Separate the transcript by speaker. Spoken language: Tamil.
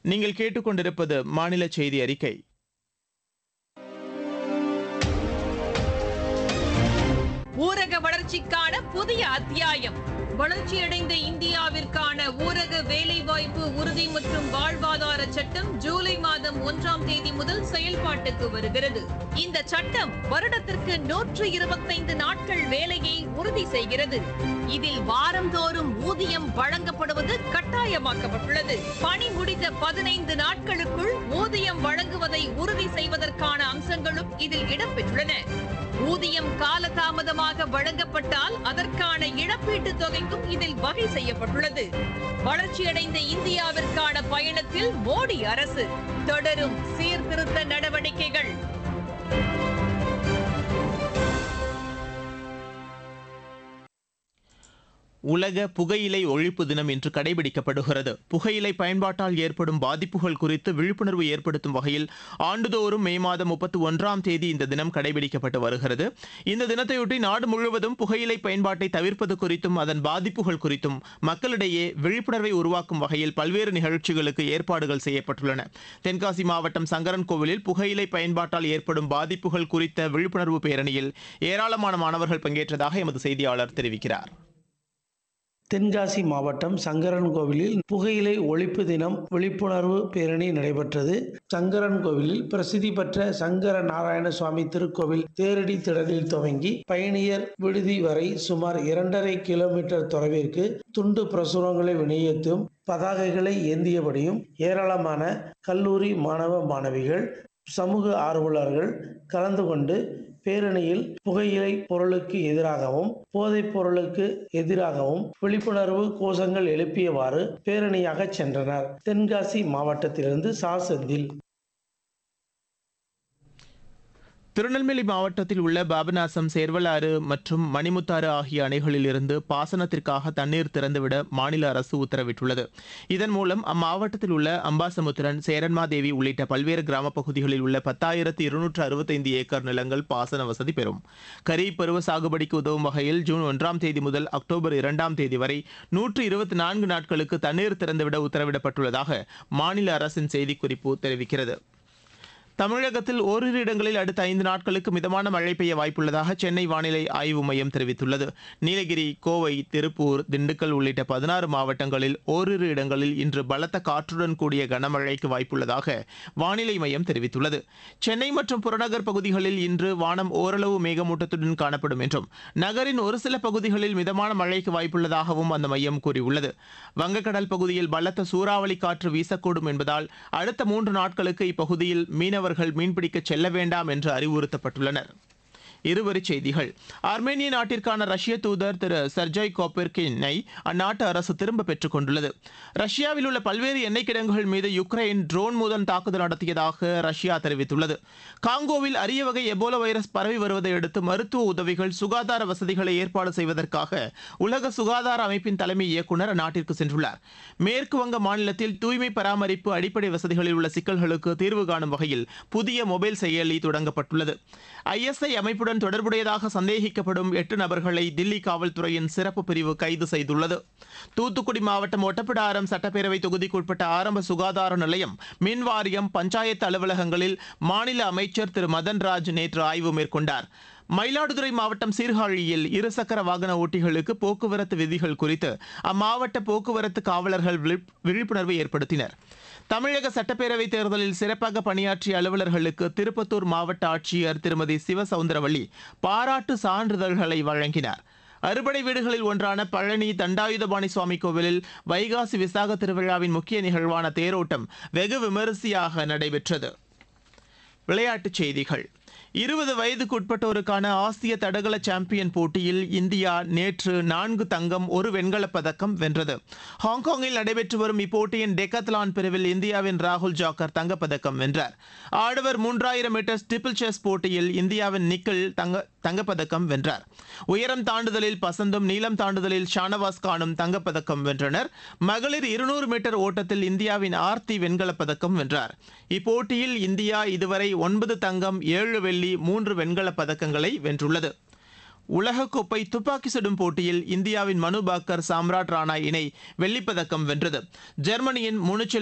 Speaker 1: நீங்கள் கேட்டுக்கொண்டிருப்பது மாநில செய்தி அறிக்கை
Speaker 2: ஊரக வளர்ச்சிக்கான புதிய அத்தியாயம் வளர்ச்சியடைந்த இந்தியாவிற்கான ஊரக வேலைவாய்ப்பு உறுதி மற்றும் வாழ்வாதார சட்டம் ஜூலை மாதம் ஒன்றாம் தேதி முதல் செயல்பாட்டுக்கு வருகிறது இந்த சட்டம் வருடத்திற்கு நூற்று இருபத்தைந்து நாட்கள் வேலையை உறுதி செய்கிறது இதில் வாரந்தோறும் ஊதியம் வழங்கப்படுவது கட்டாயமாக்கப்பட்டுள்ளது பணி முடிந்த பதினைந்து நாட்களுக்குள் ஊதியம் வழங்குவதை உறுதி செய்வதற்கான அம்சங்களும் இதில் இடம்பெற்றுள்ளன ஊதியம் காலதாமதமாக வழங்கப்பட்டால் அதற்கான இழப்பீட்டுத் தொகைக்கும் இதில் வகை செய்யப்பட்டுள்ளது வளர்ச்சியடைந்த இந்தியாவிற்கான பயணத்தில் மோடி அரசு தொடரும் சீர்திருத்த நடவடிக்கைகள்
Speaker 1: உலக புகையிலை ஒழிப்பு தினம் இன்று கடைபிடிக்கப்படுகிறது புகையிலை பயன்பாட்டால் ஏற்படும் பாதிப்புகள் குறித்து விழிப்புணர்வு ஏற்படுத்தும் வகையில் ஆண்டுதோறும் மே மாதம் முப்பத்தி ஒன்றாம் தேதி இந்த தினம் கடைபிடிக்கப்பட்டு வருகிறது இந்த தினத்தையொட்டி நாடு முழுவதும் புகையிலை பயன்பாட்டை தவிர்ப்பது குறித்தும் அதன் பாதிப்புகள் குறித்தும் மக்களிடையே விழிப்புணர்வை உருவாக்கும் வகையில் பல்வேறு நிகழ்ச்சிகளுக்கு ஏற்பாடுகள் செய்யப்பட்டுள்ளன தென்காசி மாவட்டம் சங்கரன் கோவிலில் புகையிலை பயன்பாட்டால் ஏற்படும் பாதிப்புகள் குறித்த விழிப்புணர்வு பேரணியில் ஏராளமான மாணவர்கள் பங்கேற்றதாக எமது செய்தியாளர் தெரிவிக்கிறார்
Speaker 3: தென்காசி மாவட்டம் சங்கரன் கோவிலில் புகையிலை ஒழிப்பு தினம் விழிப்புணர்வு பேரணி நடைபெற்றது சங்கரன் கோவிலில் பிரசித்தி பெற்ற சங்கர நாராயண சுவாமி திருக்கோவில் தேரடி திடலில் துவங்கி பயணியர் விடுதி வரை சுமார் இரண்டரை கிலோமீட்டர் தொலைவிற்கு துண்டு பிரசுரங்களை விநியோகித்தும் பதாகைகளை ஏந்தியபடியும் ஏராளமான கல்லூரி மாணவ மாணவிகள் சமூக ஆர்வலர்கள் கலந்து கொண்டு பேரணியில் புகையிலை பொருளுக்கு எதிராகவும் போதைப் பொருளுக்கு எதிராகவும் விழிப்புணர்வு கோஷங்கள் எழுப்பியவாறு பேரணியாக சென்றனர் தென்காசி மாவட்டத்திலிருந்து சா செந்தில்
Speaker 1: திருநெல்வேலி மாவட்டத்தில் உள்ள பாபநாசம் சேர்வலாறு மற்றும் மணிமுத்தாறு ஆகிய அணைகளில் இருந்து பாசனத்திற்காக தண்ணீர் திறந்துவிட மாநில அரசு உத்தரவிட்டுள்ளது இதன் மூலம் அம்மாவட்டத்தில் உள்ள அம்பாசமுத்திரன் சேரன்மாதேவி உள்ளிட்ட பல்வேறு கிராமப் பகுதிகளில் உள்ள பத்தாயிரத்து இருநூற்று அறுபத்தைந்து ஏக்கர் நிலங்கள் பாசன வசதி பெறும் கரீப் பருவ சாகுபடிக்கு உதவும் வகையில் ஜூன் ஒன்றாம் தேதி முதல் அக்டோபர் இரண்டாம் தேதி வரை நூற்று இருபத்தி நான்கு நாட்களுக்கு தண்ணீர் திறந்துவிட உத்தரவிடப்பட்டுள்ளதாக மாநில அரசின் செய்திக்குறிப்பு தெரிவிக்கிறது தமிழகத்தில் ஓரிரு இடங்களில் அடுத்த ஐந்து நாட்களுக்கு மிதமான மழை பெய்ய வாய்ப்புள்ளதாக சென்னை வானிலை ஆய்வு மையம் தெரிவித்துள்ளது நீலகிரி கோவை திருப்பூர் திண்டுக்கல் உள்ளிட்ட பதினாறு மாவட்டங்களில் ஓரிரு இடங்களில் இன்று பலத்த காற்றுடன் கூடிய கனமழைக்கு வாய்ப்புள்ளதாக வானிலை மையம் தெரிவித்துள்ளது சென்னை மற்றும் புறநகர் பகுதிகளில் இன்று வானம் ஓரளவு மேகமூட்டத்துடன் காணப்படும் என்றும் நகரின் ஒரு சில பகுதிகளில் மிதமான மழைக்கு வாய்ப்புள்ளதாகவும் அந்த மையம் கூறியுள்ளது வங்கக்கடல் பகுதியில் பலத்த சூறாவளி காற்று வீசக்கூடும் என்பதால் அடுத்த மூன்று நாட்களுக்கு இப்பகுதியில் மீனவர்கள் மீன்பிடிக்க செல்ல வேண்டாம் என்று அறிவுறுத்தப்பட்டுள்ளனர் இருவரிச் செய்திகள் ஆர்மேனிய நாட்டிற்கான ரஷ்ய தூதர் திரு சர்ஜாய் கோப்பெர்கினை அந்நாட்டு அரசு திரும்ப பெற்றுக் கொண்டுள்ளது ரஷ்யாவில் உள்ள பல்வேறு எண்ணெய் கிடங்குகள் மீது யுக்ரைன் ட்ரோன் மூலம் தாக்குதல் நடத்தியதாக ரஷ்யா தெரிவித்துள்ளது காங்கோவில் அரிய வகை எபோலா வைரஸ் பரவி வருவதை அடுத்து மருத்துவ உதவிகள் சுகாதார வசதிகளை ஏற்பாடு செய்வதற்காக உலக சுகாதார அமைப்பின் தலைமை இயக்குநர் அந்நாட்டிற்கு சென்றுள்ளார் மேற்கு வங்க மாநிலத்தில் தூய்மை பராமரிப்பு அடிப்படை வசதிகளில் உள்ள சிக்கல்களுக்கு தீர்வு காணும் வகையில் புதிய மொபைல் செயலி தொடங்கப்பட்டுள்ளது ஐஎஸ்ஐ அமைப்புடன் தொடர்புடையதாக சந்தேகிக்கப்படும் எட்டு நபர்களை தில்லி காவல்துறையின் சிறப்பு பிரிவு கைது செய்துள்ளது தூத்துக்குடி மாவட்டம் ஒட்டப்பிடாரம் சட்டப்பேரவை தொகுதிக்குட்பட்ட ஆரம்ப சுகாதார நிலையம் மின் வாரியம் பஞ்சாயத்து அலுவலகங்களில் மாநில அமைச்சர் திரு மதன்ராஜ் நேற்று ஆய்வு மேற்கொண்டார் மயிலாடுதுறை மாவட்டம் சீர்காழியில் இருசக்கர வாகன ஓட்டிகளுக்கு போக்குவரத்து விதிகள் குறித்து அம்மாவட்ட போக்குவரத்து காவலர்கள் விழிப்- விழிப்புணர்வு ஏற்படுத்தினர் தமிழக சட்டப்பேரவை தேர்தலில் சிறப்பாக பணியாற்றிய அலுவலர்களுக்கு திருப்பத்தூர் மாவட்ட ஆட்சியர் திருமதி சிவசவுந்தரவள்ளி பாராட்டு சான்றிதழ்களை வழங்கினார் அறுபடை வீடுகளில் ஒன்றான பழனி தண்டாயுதபாணி சுவாமி கோவிலில் வைகாசி விசாக திருவிழாவின் முக்கிய நிகழ்வான தேரோட்டம் வெகு விமரிசையாக நடைபெற்றது விளையாட்டுச் செய்திகள் இருபது வயதுக்குட்பட்டோருக்கான ஆசிய தடகள சாம்பியன் போட்டியில் இந்தியா நேற்று நான்கு தங்கம் ஒரு வெண்கலப் பதக்கம் வென்றது ஹாங்காங்கில் நடைபெற்று வரும் இப்போட்டியின் டெக்கத்லான் பிரிவில் இந்தியாவின் ராகுல் ஜாக்கர் தங்கப்பதக்கம் வென்றார் ஆடவர் மூன்றாயிரம் மீட்டர் ஸ்டிப்பிள் செஸ் போட்டியில் இந்தியாவின் நிக்கில் தங்க தங்கப்பதக்கம் வென்றார் உயரம் தாண்டுதலில் பசந்தும் நீளம் தாண்டுதலில் ஷானவாஸ் கானும் தங்கப்பதக்கம் வென்றனர் மகளிர் இருநூறு மீட்டர் ஓட்டத்தில் இந்தியாவின் ஆர்த்தி வெண்கலப் பதக்கம் வென்றார் இப்போட்டியில் இந்தியா இதுவரை ஒன்பது தங்கம் ஏழு வெள்ளி மூன்று வெண்கலப் பதக்கங்களை வென்றுள்ளது உலகக்கோப்பை துப்பாக்கி சுடும் போட்டியில் இந்தியாவின் மனு பாக்கர் சாம்ராட் ராணா இணை வெள்ளிப்பதக்கம் வென்றது ஜெர்மனியின் முனிச்சில்